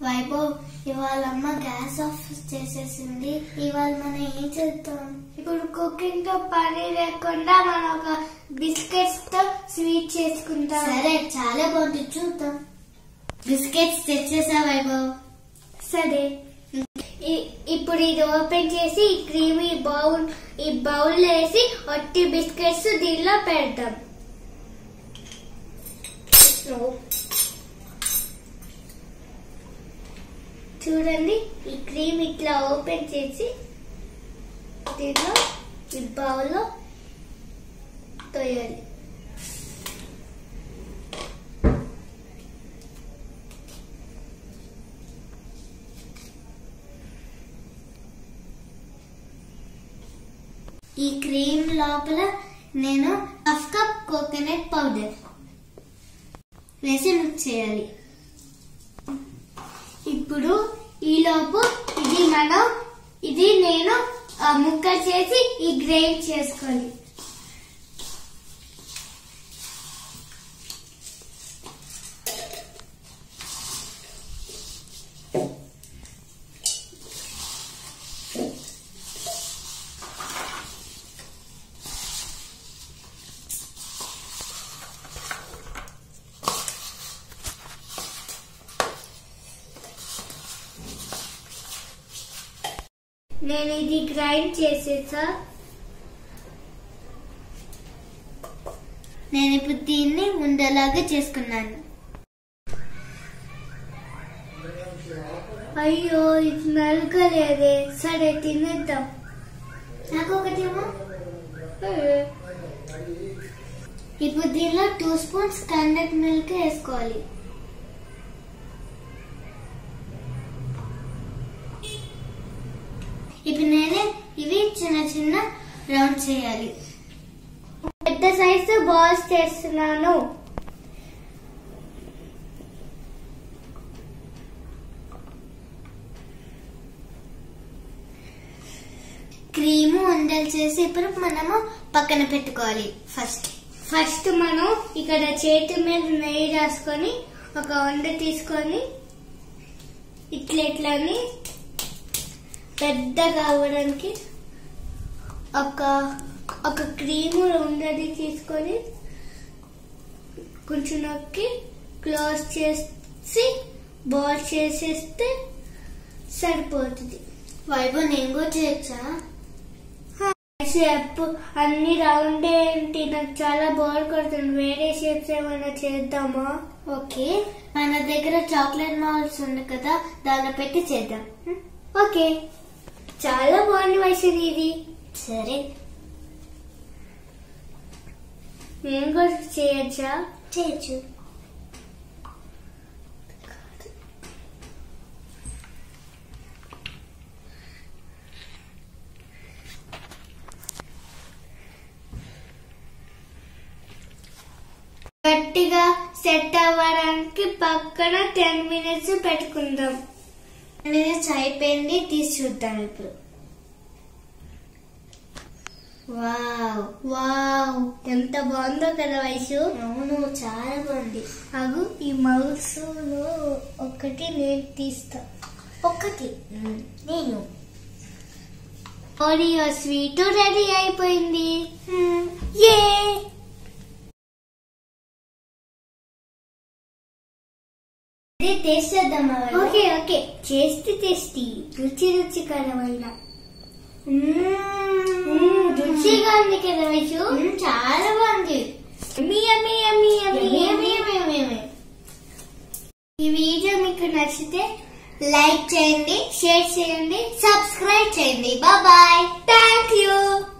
వైభవ్ ఇవాళ అమ్మ gas off చేసేసింది ఇవాళ మనం ఏం చేద్దాం ఇప్పుడు కుకింగ్ తో పని లేకుండా మనం ఒక బిస్కెట్స్ తో స్వీట్ చేసుకుంటాం సరే చాలా బాగుంది చూద్దాం బిస్కెట్స్ తెచ్చేసా వైభవ్ సరే ఇ- ఇప్పుడు ఇది ఓపెన్ చేసి ఈ క్రీమ్ ఈ బౌల్ ఈ బౌల్ వేసి ఒట్టి బిస్కెట్స్ దీనిలో పెడదాం చూడండి ఈ క్రీమ్ ఇట్లా ఓపెన్ చేసి దీనిలో ఈ బౌల్లో తోయాలి ఈ క్రీమ్ లోపల నేను హాఫ్ కప్ కోకోనట్ పౌడర్ వేసి మిక్స్ చేయాలి ఇప్పుడు ఈలోపు ఇది మనం ఇది నేను ఆ, ముక్క చేసి ఈ గ్రైండ్ చేసుకోవాలి నేను ఇది గ్రైండ్ చేసేసా నేను ఇప్పుడు దీన్ని ఉండేలాగా చేసుకున్నాను అయ్యో ఇది నలగలేదే సరే తినేద్దాం నాకు ఒకటేమో ఇప్పుడు దీనిలో టూ స్పూన్స్ కండెట్ మిల్క్ వేసుకోవాలి ఇప్పుడు నేనే ఇవి చిన్న చిన్న రౌండ్ చేయాలి పెద్ద సైజు బాల్స్ చేస్తున్నాను క్రీము ఉండలు చేసి ఇప్పుడు మనము పక్కన పెట్టుకోవాలి ఫస్ట్ ఫస్ట్ మనం ఇక్కడ చేతి మీద నెయ్యి రాసుకొని ఒక వండ తీసుకొని ఇట్లా ఇట్లా అని పెద్దగా అవ్వడానికి ఒక ఒక క్రీము ఉండది తీసుకొని కొంచెం నొక్కి క్లోజ్ చేసి బాల్ చేసేస్తే సరిపోతుంది వైభవ్ నేను కూడా చేయొచ్చా షేప్ అన్ని రౌండ్ ఏంటి నాకు చాలా బోర్ కొడుతుంది వేరే షేప్స్ ఏమైనా చేద్దామా ఓకే మన దగ్గర చాక్లెట్ మాల్స్ ఉంది కదా దానిలో పెట్టి చేద్దాం హ్మ్? ఓకే చాలా బాగుంది వైష్ణవి ఇది సరే నేను కూడా చేయొచ్చా చేయొచ్చు గట్టిగా సెట్ అవ్వడానికి పక్కన టెన్ మినిట్స్ పెట్టుకుందాం మినిట్స్ అయిపోయింది తీసి చూద్దాం ఇప్పుడు వావ్ వావ్ ఎంత బాగుందో కదా వయసు అవును చాలా బాగుంది అగు ఈ మౌస్ ఒకటి నేను తీస్తా ఒక్కటి మ్మ్. నేను ఓరియో స్వీట్ రెడీ అయిపోయింది మ్మ్. ఏ ఇది టేస్ట్ చేద్దామా Vaibhav? Okay okay tasty tasty రుచి రుచికరమైన మ్మ్. మ్మ్, రుచిగా ఉంది కదా వైషు మ్మ్, చాలా బాగుంది యమ్మీ యమ్మీ యమ్మీ యమ్మీ యమ్మీ, యమ్మీ యమ్మీ, యమ్మీ, యమ్మీ. ఈ వీడియో మీకు నచ్చితే లైక్ చేయండి షేర్ చేయండి సబ్స్క్రైబ్ చేయండి బాయ్ థ్యాంక్ యూ